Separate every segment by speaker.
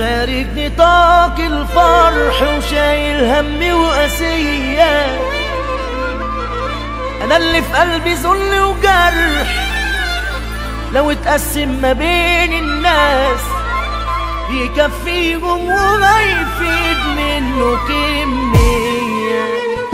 Speaker 1: خارج نطاق الفرح وشايل هم وقاسية أنا اللي في قلبي ذل وجرح لو اتقسم ما بين الناس يكفيهم وما يفيد منه كمية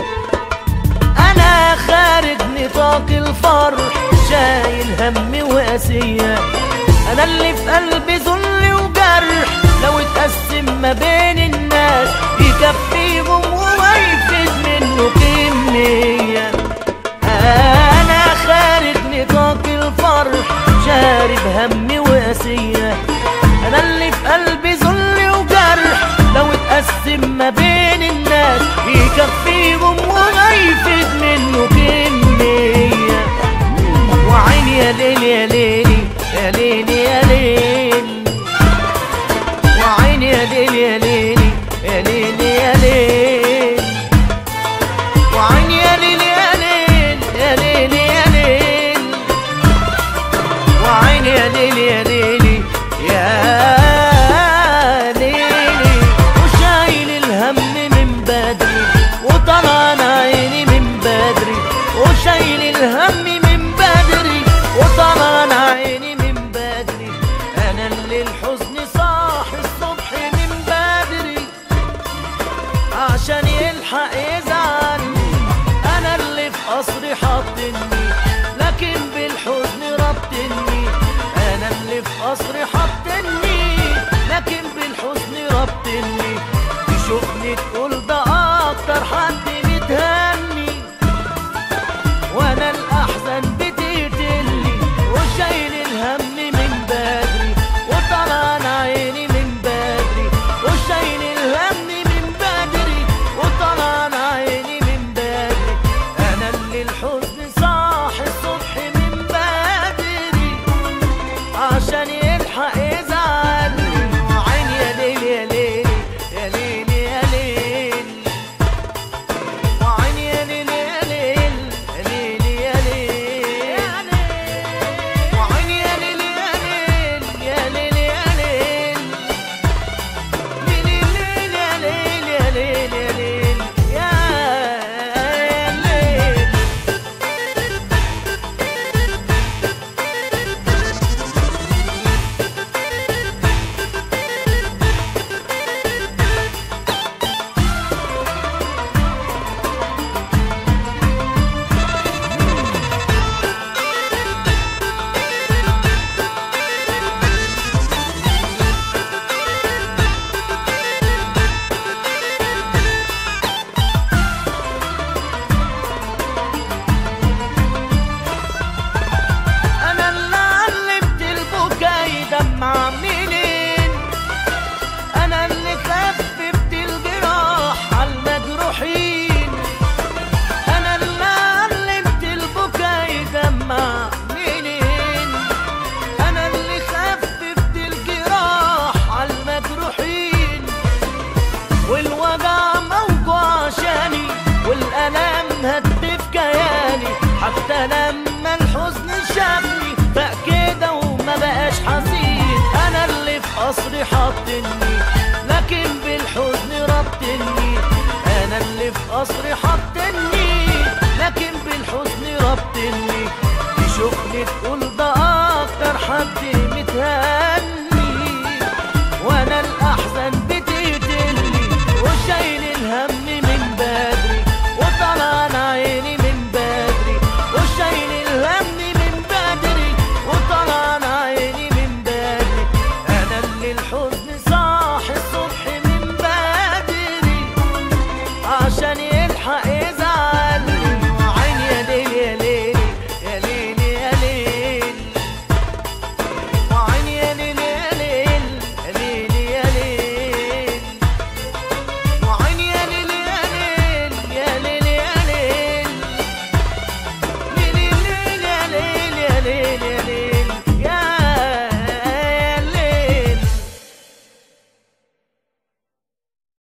Speaker 1: أنا خارج نطاق الفرح شايل هم وقاسية أنا اللي في قلبي ذل وجرح لو اتقسم ما بين الناس يكفيهم وما يفيد منه كمية أنا خارج نطاق الفرح شارب همي وقاسية أنا اللي في قلبي ذل وجرح لو اتقسم ما بين الناس يكفيهم وما يفيد منه كمية وعيني يا ليل يا ليل يا ليل يا ليل وعيني يا ليل يا ليل يا ليل يا ليل وعيني يا ليل يا ليل يا ليل يا ليل وعيني يا ليل يا ليل يا ليلي وشايل الهم من بدري وطلعنا عيني من بدري وشايل الهم من بدري وطلعنا عيني من بدري انا اللي الحزن صاحي الصبح من بدري عشان يلحق يزعلني انا اللي في قصري حاطني لكن بالحزن ربطني انا اللي في قصري حاطني لكن بالحزن ربطني تشوفني تقول ده اكتر حد متهني وانا الاحزان بتقتلني وشايل الهم من بدري وطلعنا عيني من بدري وشايل الهم من بدري وطلعنا عيني من بدري انا اللي الحزن صاحي الصبح من بدري عشان يلحق يزعلني عيني يا ليل يا ليل يا ليل يا ليل وعيني يا ليل يا ليل يا ليل يا ليل وعيني يا ليل يا ليل يا ليل يا ليل ليل ليل يا ليل يا ليل يا ليل يا ليل انا اللي علمت البكا يدمع منين انا اللي خففت الجراح على المجروحين انا اللي علمت البكا يدمع منين انا اللي خففت الجراح على المجروحين والوجع موجوع عشاني والألم هدف كياني حتى لما الحزن شافني بقى كده وما بقاش حزين أنا اللي في قصري حاطني لكن بالحزن ربطني أنا اللي في قصري حاطني